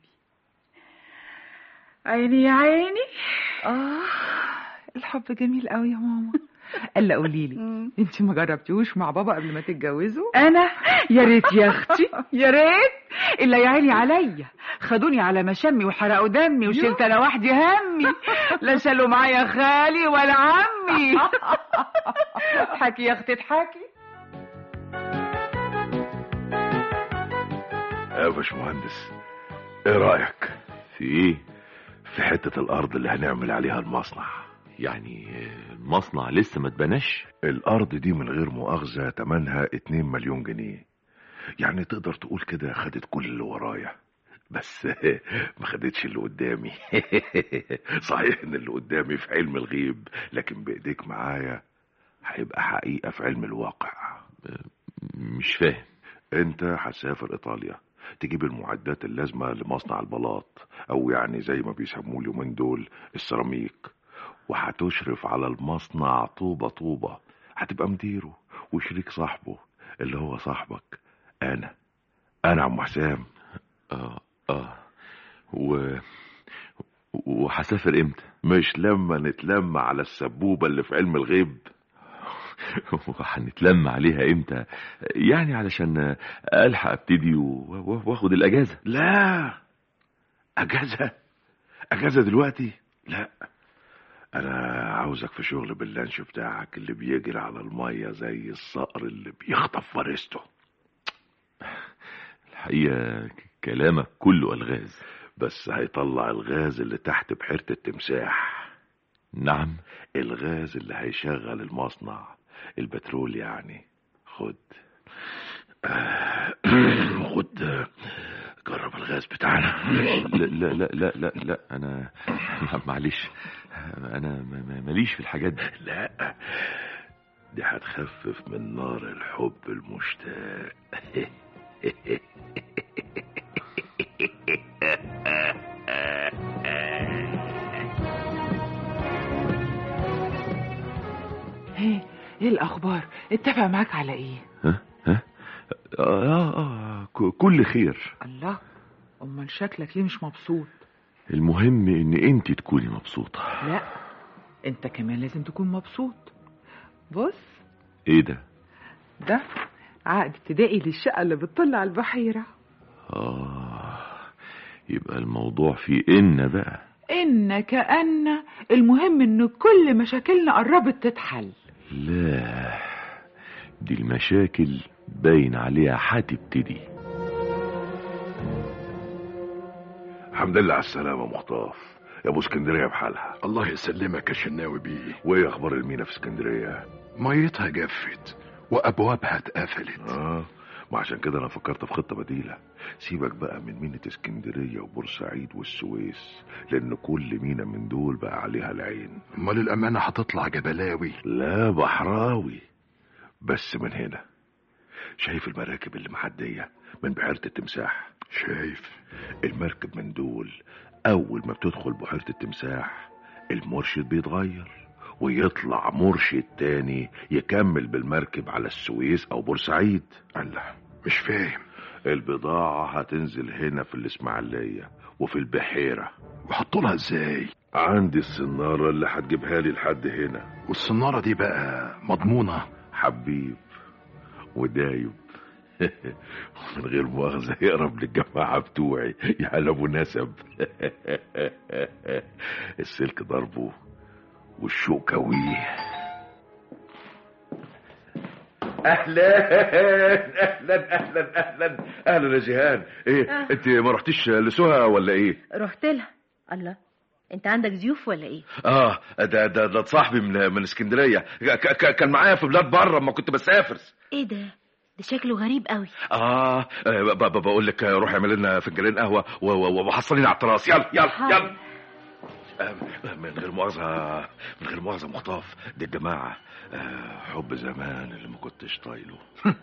عيني يا عيني اه الحب جميل قوي يا ماما الا قولي لي انت ما جربتيهوش مع بابا قبل ما تتجوزوا انا يا ريت يا اختي يا ريت الا يا عيني عليا خدوني على مشمي وحرقوا دمي وشلت انا وحدي همي لا شالوا معايا خالي ولا عمي اضحكي يا اختي اضحكي يا باشمهندس ايه رايك في ايه في حته الارض اللي هنعمل عليها المصنع يعني المصنع لسه ما اتبناش الارض دي من غير مؤاخذه تمنها 2 مليون جنيه يعني تقدر تقول كده خدت كل اللي ورايا بس ما خدتش اللي قدامي صحيح ان اللي قدامي في علم الغيب لكن بايديك معايا هيبقى حقيقه في علم الواقع مش فاهم انت هتسافر ايطاليا تجيب المعدات اللازمه لمصنع البلاط او يعني زي ما بيسموه اليومين دول السيراميك وهتشرف على المصنع طوبة طوبة هتبقى مديره وشريك صاحبه اللي هو صاحبك انا انا عم حسام اه اه و وهسافر امتى مش لما نتلم على السبوبة اللي في علم الغيب وهنتلم عليها امتى يعني علشان الحق ابتدي و- واخد الاجازه لا اجازة اجازة دلوقتي لا انا عاوزك في شغل باللانش بتاعك اللي بيجري على المية زي الصقر اللي بيخطف فريسته الحقيقه كلامك كله الغاز بس هيطلع الغاز اللي تحت بحيرة التمساح نعم الغاز اللي هيشغل المصنع البترول يعني خد آه، خد آه، جرب الغاز بتاعنا لا لا لا لا لا, لا انا معلش انا ما- ما- ماليش في الحاجات دي لا دي هتخفف من نار الحب المشتاق ايه ايه الاخبار اتفق معاك على ايه ها ها اه اه ك- كل خير الله امال شكلك ليه مش مبسوط المهم ان انت تكوني مبسوطه لا انت كمان لازم تكون مبسوط بص ايه ده ده عقد ابتدائي للشقه اللي بتطل على البحيره اه يبقى الموضوع فيه ان بقى ان كأن المهم ان كل مشاكلنا قربت تتحل لا دي المشاكل باين عليها هتبتدي الحمد لله على السلامة مخطاف يا ابو اسكندرية بحالها الله يسلمك يا شناوي بيه وايه اخبار المينا في اسكندرية ميتها جفت وابوابها اتقفلت اه ما عشان كده انا فكرت في خطة بديلة سيبك بقى من مينة اسكندرية وبورسعيد والسويس لان كل مينا من دول بقى عليها العين امال الامانه هتطلع جبلاوي لا بحراوي بس من هنا شايف المراكب اللي معدية من بحيرة التمساح شايف المركب من دول أول ما بتدخل بحيرة التمساح المرشد بيتغير ويطلع مرشد تاني يكمل بالمركب على السويس أو بورسعيد الله مش فاهم البضاعة هتنزل هنا في الإسماعيلية وفي البحيرة ويحطوا لها ازاي عندي السنارة اللي هتجيبها لي لحد هنا والصنارة دي بقى مضمونة حبيب ودايب من غير مؤاخذة يقرب للجماعة بتوعي يعلموا نسب السلك ضربه والشوك كويه اهلا اهلا اهلا اهلا اهلا يا جيهان ايه آه. انت ما رحتيش لسوها ولا ايه رحت لها الله انت عندك ضيوف ولا ايه اه ده ده ده صاحبي من من اسكندريه ك- ك- كان معايا في بلاد بره اما كنت بسافر ايه ده ده شكله غريب قوي اه ب- ب- بقول لك روح اعمل لنا فنجانين قهوه و- و- وحصلينا على التراس يلا يلا حاضر. يلا آه، من غير مؤاخذه من غير مؤاخذه مخطاف دي الجماعه آه، حب زمان اللي ما كنتش طايله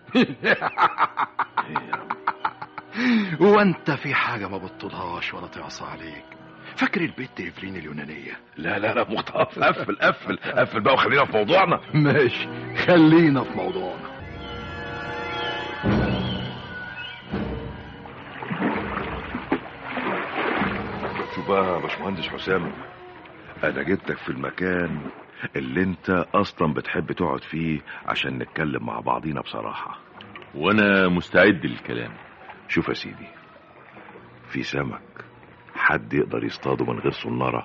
هو انت في حاجة ما بتطولهاش ولا تعصى عليك فاكر البت ايفلين اليونانية لا لا لا مخطاف قفل قفل قفل بقى وخلينا في موضوعنا ماشي خلينا في موضوعنا شوف بقى يا باشمهندس حسام انا جبتك في المكان اللي انت اصلا بتحب تقعد فيه عشان نتكلم مع بعضينا بصراحه وانا مستعد للكلام شوف يا سيدي في سمك حد يقدر يصطاده من غير صنارة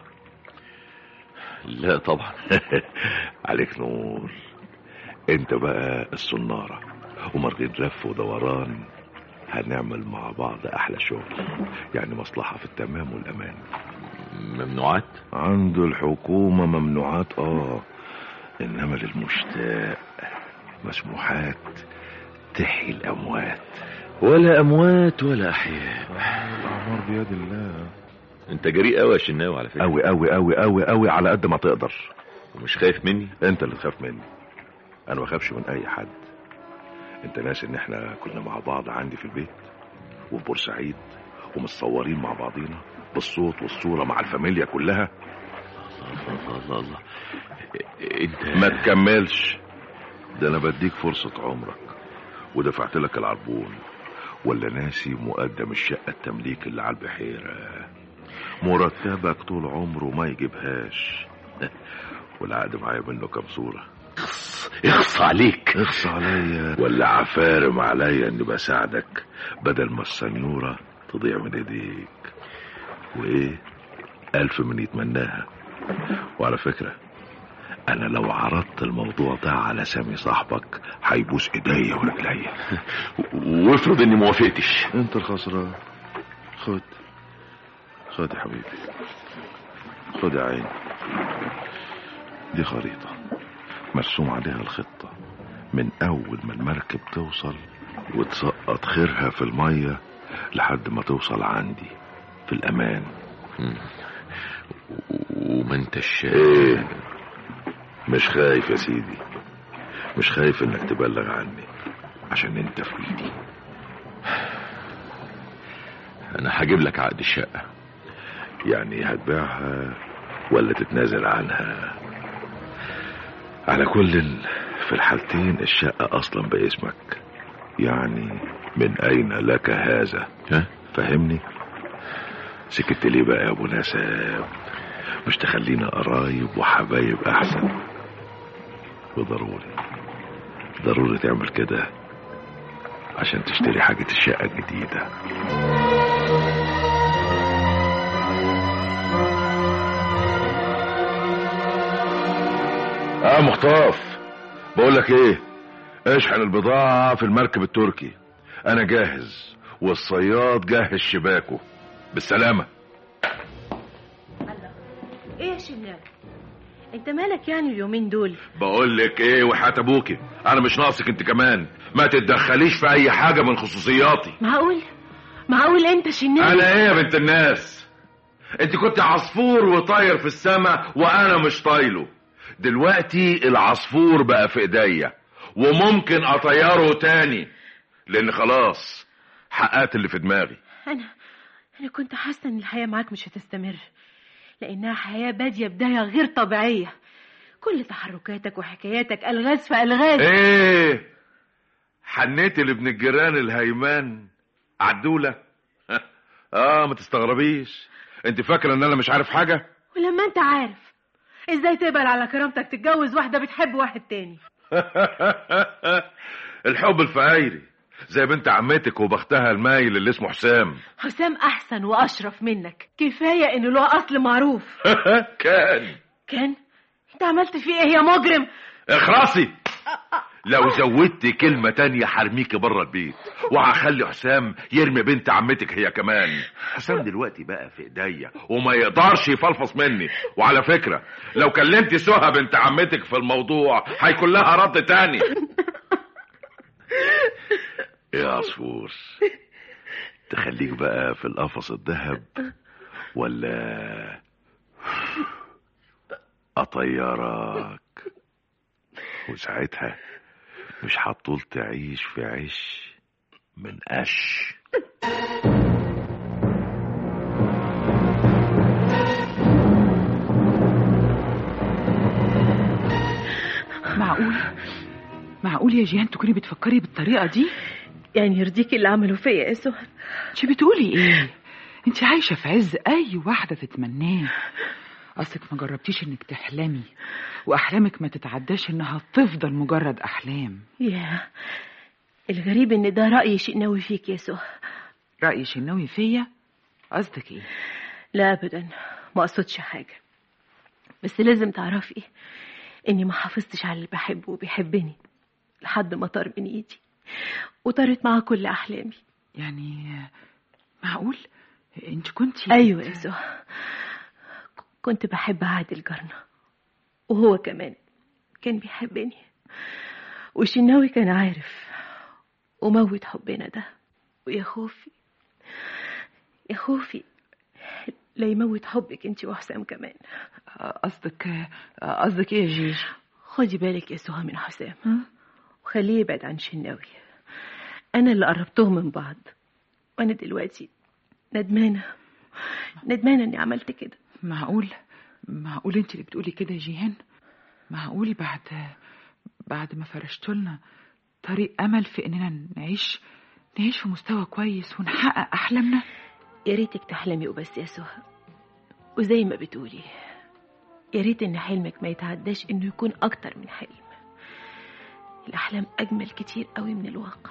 لا طبعا عليك نور انت بقى الصنارة ومرغين لف ودوران هنعمل مع بعض احلى شغل يعني مصلحة في التمام والامان ممنوعات عند الحكومة ممنوعات اه انما للمشتاق مسموحات تحيي الاموات ولا اموات ولا احياء الاعمار بيد الله انت جريء قوي يا شناوي على فكره قوي قوي قوي قوي قوي على قد ما تقدر ومش خايف مني انت اللي تخاف مني انا ما بخافش من اي حد انت ناس ان احنا كنا مع بعض عندي في البيت وفي بورسعيد ومتصورين مع بعضينا بالصوت والصورة مع الفاميليا كلها الله الله الله انت ما تكملش ده انا بديك فرصة عمرك ودفعت لك العربون ولا ناسي مقدم الشقة التمليك اللي على البحيرة مرتبك طول عمره ما يجيبهاش والعقد معايا منه كام صورة اخص عليك اخص عليا ولا عفارم عليا اني بساعدك بدل ما السنيورة تضيع من ايديك وايه الف من يتمناها وعلى فكرة انا لو عرضت الموضوع ده على سامي صاحبك هيبوس ايديا ورجليا وافرض اني موافقتش انت الخسران خد خد يا حبيبي خد يا عيني دي خريطة مرسوم عليها الخطة من أول ما المركب توصل وتسقط خيرها في المية لحد ما توصل عندي في الأمان وما انتش ايه مش خايف يا سيدي مش خايف انك تبلغ عني عشان انت في ايدي انا هجيب لك عقد الشقة يعني هتبيعها ولا تتنازل عنها على كل ال... في الحالتين الشقة أصلا باسمك يعني من أين لك هذا ها؟ فهمني سكت ليه بقى يا أبو نساب مش تخلينا قرايب وحبايب أحسن وضروري ضروري تعمل كده عشان تشتري حاجة الشقة الجديدة اه مخطاف بقول لك ايه اشحن البضاعة في المركب التركي انا جاهز والصياد جهز شباكه بالسلامة ايه يا شناوي انت مالك يعني اليومين دول بقول لك ايه وحياة ابوكي انا مش ناقصك انت كمان ما تتدخليش في اي حاجة من خصوصياتي معقول معقول انت شناوي انا ايه يا بنت الناس انت كنت عصفور وطاير في السماء وانا مش طايله دلوقتي العصفور بقى في ايديا وممكن اطيره تاني لان خلاص حققت اللي في دماغي انا انا كنت حاسه ان الحياه معاك مش هتستمر لانها حياه باديه بدايه غير طبيعيه كل تحركاتك وحكاياتك الغاز في الغاز ايه حنيت لابن الجيران الهيمان عدولة اه ما تستغربيش انت فاكره ان انا مش عارف حاجه ولما انت عارف ازاي تقبل على كرامتك تتجوز واحدة بتحب واحد تاني الحب الفقايري زي بنت عمتك وبختها المايل اللي اسمه حسام حسام احسن واشرف منك كفاية انه له اصل معروف كان كان انت عملت فيه ايه يا مجرم اخرسي لو زودت كلمة تانية حرميكي بره البيت وهخلي حسام يرمي بنت عمتك هي كمان حسام دلوقتي بقى في ايديا وما يقدرش يفلفص مني وعلى فكرة لو كلمت سهى بنت عمتك في الموضوع هيكون لها رد تاني يا عصفور تخليك بقى في القفص الذهب ولا اطيرك وساعتها مش هتطول تعيش في عش من قش معقول معقول يا جيهان تكوني بتفكري بالطريقة دي يعني يرضيك اللي عمله فيا يا سهى انت بتقولي ايه انت عايشة في عز اي واحدة تتمناه اصلك ما جربتيش انك تحلمي واحلامك ما تتعداش انها تفضل مجرد احلام يا الغريب ان ده رأي شيء ناوي فيك يا سهى رأي شناوي فيا قصدك ايه لا ابدا ما اقصدش حاجة بس لازم تعرفي اني ما حافظتش على اللي بحبه وبيحبني لحد ما طار من ايدي وطارت معاه كل احلامي يعني معقول انت كنت ايوه يا سهى كنت بحب عادل جارنا وهو كمان كان بيحبني وشناوي كان عارف وموت حبنا ده ويا خوفي يا خوفي لا يموت حبك انت وحسام كمان قصدك قصدك ايه يا جيجي خدي بالك يا سهى من حسام وخليه يبعد عن شناوي انا اللي قربتهم من بعض وانا دلوقتي ندمانه ندمانه اني عملت كده معقول معقول انت اللي بتقولي كده يا جيهان معقول بعد بعد ما فرشتوا لنا طريق امل في اننا نعيش نعيش في مستوى كويس ونحقق احلامنا يا ريتك تحلمي وبس يا سهى وزي ما بتقولي يا ريت ان حلمك ما يتعداش انه يكون اكتر من حلم الاحلام اجمل كتير قوي من الواقع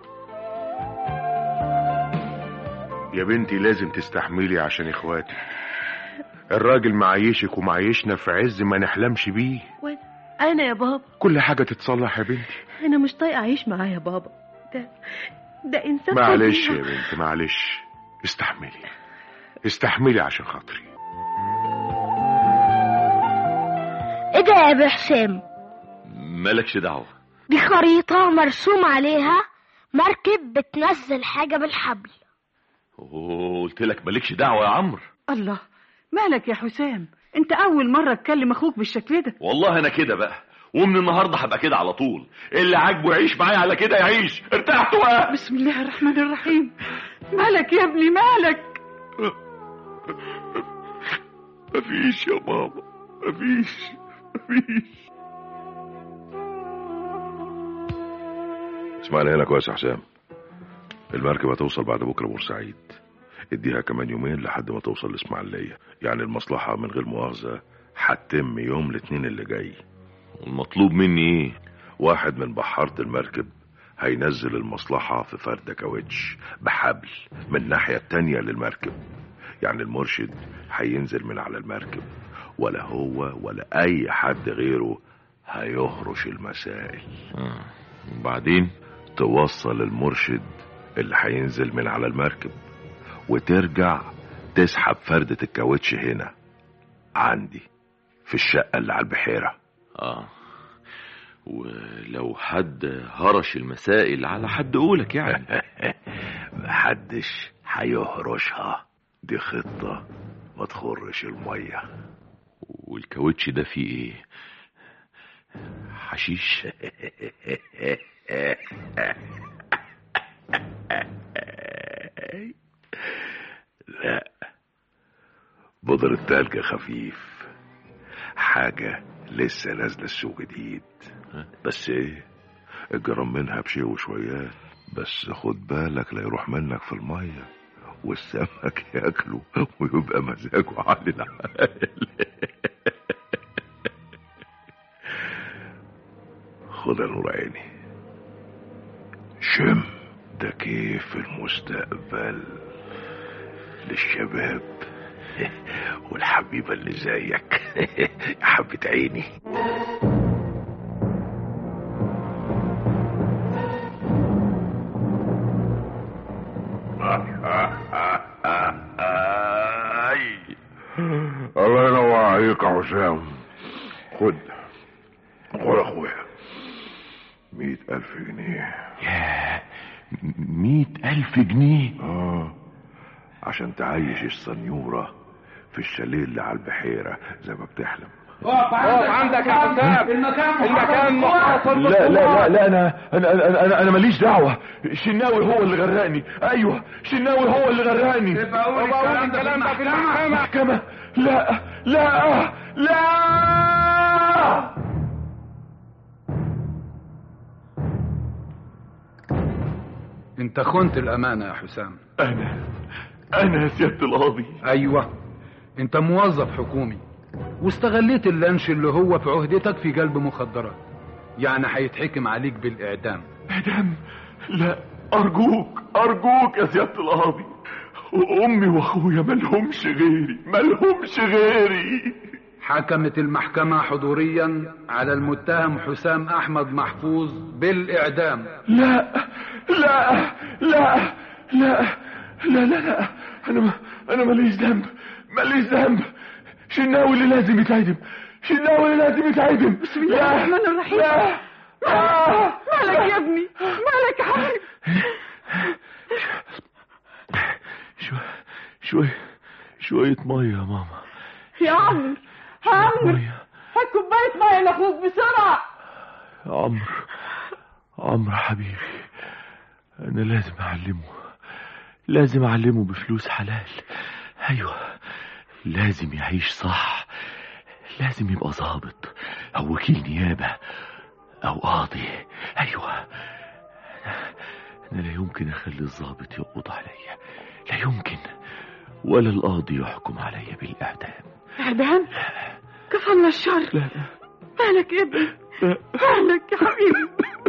يا بنتي لازم تستحملي عشان اخواتي الراجل معيشك ومعيشنا في عز ما نحلمش بيه وانا انا يا بابا كل حاجة تتصلح يا بنتي انا مش طايقه اعيش معاه يا بابا ده ده انسان معلش فظيع. يا بنتي معلش استحملي استحملي عشان خاطري ايه ده يا ابو حسام مالكش دعوة دي خريطة مرسوم عليها مركب بتنزل حاجة بالحبل قلت لك مالكش دعوة يا عمرو الله مالك يا حسام انت اول مرة تكلم اخوك بالشكل ده والله انا كده بقى ومن النهارده هبقى كده على طول اللي عاجبه يعيش معايا على كده يعيش ارتحت بقى بسم الله الرحمن الرحيم مالك يا ابني مالك مفيش يا ماما مفيش مفيش اسمعني هنا كويس يا حسام المركب هتوصل بعد بكره بورسعيد اديها كمان يومين لحد ما توصل الاسماعيليه يعني المصلحه من غير مؤاخذه هتتم يوم الاثنين اللي جاي المطلوب مني ايه واحد من بحارة المركب هينزل المصلحة في فرد كاوتش بحبل من الناحية التانية للمركب يعني المرشد هينزل من على المركب ولا هو ولا أي حد غيره هيهرش المسائل آه. وبعدين توصل المرشد اللي هينزل من على المركب وترجع تسحب فردة الكاوتش هنا عندي في الشقة اللي على البحيرة اه ولو حد هرش المسائل على حد قولك يعني محدش هيهرشها دي خطة ما تخرش المية والكاوتش ده فيه ايه حشيش لا بودرة تلج خفيف حاجة لسه نازلة السوق جديد بس ايه الجرام منها بشيء وشويات بس خد بالك لا يروح منك في المية والسمك ياكله ويبقى مزاجه على العال خد يا نور عيني شم ده كيف المستقبل للشباب والحبيبة اللي زيك يا حبة عيني الله ينور عليك يا حسام خد خد يا اخويا مية ألف جنيه ياه مئة ألف جنيه اه عشان تعيش السنيورة في الشاليه اللي على البحيرة زي ما بتحلم اقف عندك يا حسام المكان المكان محاصر لا لا لا لا انا انا انا انا, أنا ماليش دعوه الشناوي هو اللي غرقني ايوه الشناوي هو اللي غرقني يبقى قول الكلام ده في المحكمة محكمه لا لا لا انت خنت الامانة يا حسام انا انا يا سياده القاضي ايوه انت موظف حكومي واستغليت اللانش اللي هو في عهدتك في قلب مخدرات يعني هيتحكم عليك بالاعدام اعدام لا ارجوك ارجوك يا سياده القاضي امي واخويا مالهمش غيري مالهمش غيري حكمت المحكمة حضوريا على المتهم حسام احمد محفوظ بالاعدام لا لا لا لا لا لا لا انا ما انا ماليش ذنب ماليش ذنب شناوي اللي لازم يتعدم شناوي اللي لازم يتعدم بسم الله الرحمن الرحيم لا لا مالك يا ابني مالك يا حبيبي شو شوية شوية مية يا ماما يا عمرو عمرو مية هات كوبايه ميه لاخوك بسرعه عمرو عمرو حبيبي انا لازم اعلمه لازم اعلمه بفلوس حلال ايوه لازم يعيش صح لازم يبقى ظابط او وكيل نيابة او قاضي ايوه انا لا يمكن اخلي الظابط يقبض عليا لا يمكن ولا القاضي يحكم عليا بالاعدام اعدام كفى من الشر لا مالك يا ابني لا مالك يا حبيبي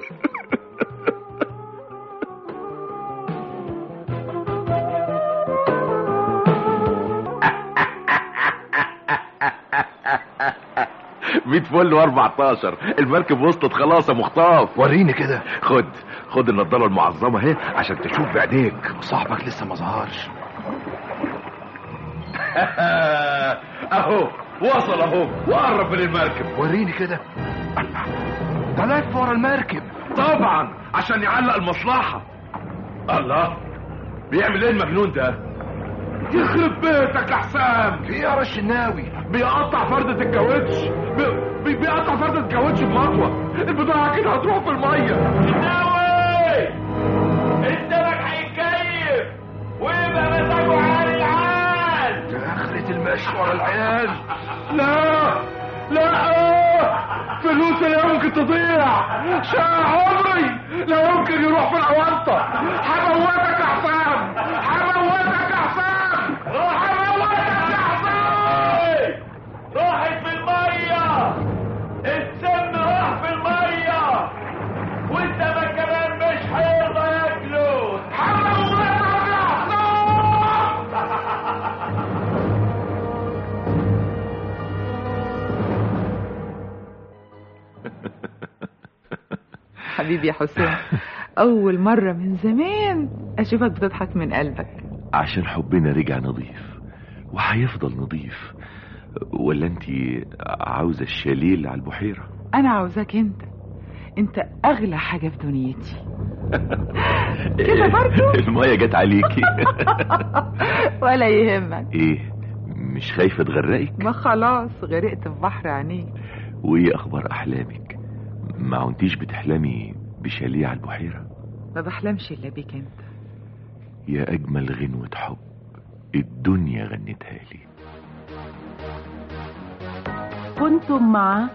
مية فل واربعتاشر المركب وصلت خلاص يا مخطاف وريني كده خد خد النضارة المعظمة اهي عشان تشوف بعينيك صاحبك لسه ما ظهرش اهو وصل اهو وقرب من المركب وريني كده ده لف ورا المركب طبعا عشان يعلق المصلحة الله بيعمل ايه المجنون ده يخرب بيتك يا حسام في ايه يا الشناوي بيقطع فردة الكاوتش بي- بي- بيقطع فردة الكاوتش بمطوة البضاعة كده هتروح في المية شناوي السمك هيتكيف ويبقى مزاجه عالي العال ده اخرة المشي ورا العيال لا لا فلوسي لا يمكن تضيع شقى عمري لا يمكن يروح في الأونطة هموتك يا حسام هموتك يا حسام هموتك يا حسام راحت في المية السم راح في المية والسمك كمان مش هيرضى ياكله هموتك يا حسام حبيبي يا حسام أول مرة من زمان أشوفك بتضحك من قلبك عشان حبنا رجع نظيف وهيفضل نظيف ولا انت عاوزة الشاليه اللي على البحيرة أنا عاوزاك أنت أنت أغلى حاجة في دنيتي كده برضو المية جت عليكي ولا يهمك ايه مش خايفة تغرقك ما خلاص غرقت في بحر عينيك وايه اخبار احلامك ما عنتيش بتحلمي بشاليه على البحيرة ما بحلمش إلا بيك أنت يا اجمل غنوة حب الدنيا غنتها لي كنتم مع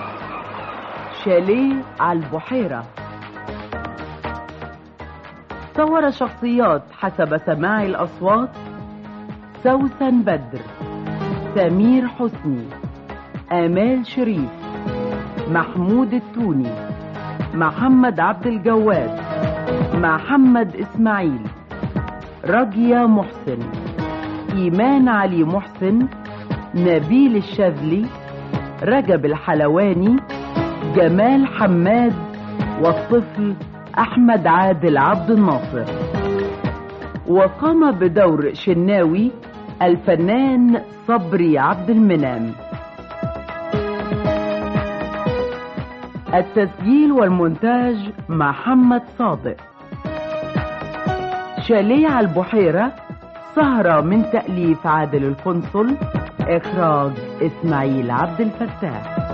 شاليه على البحيرة صور شخصيات حسب سماع الأصوات سوسن بدر سمير حسني آمال شريف محمود التوني محمد عبد الجواد محمد إسماعيل رجيا محسن إيمان علي محسن نبيل الشاذلي رجب الحلواني جمال حماد والطفل أحمد عادل عبد الناصر وقام بدور شناوي الفنان صبري عبد المنعم التسجيل والمونتاج محمد صادق شاليه على البحيرة سهرة من تأليف عادل القنصل إخراج إسماعيل عبد الفتاح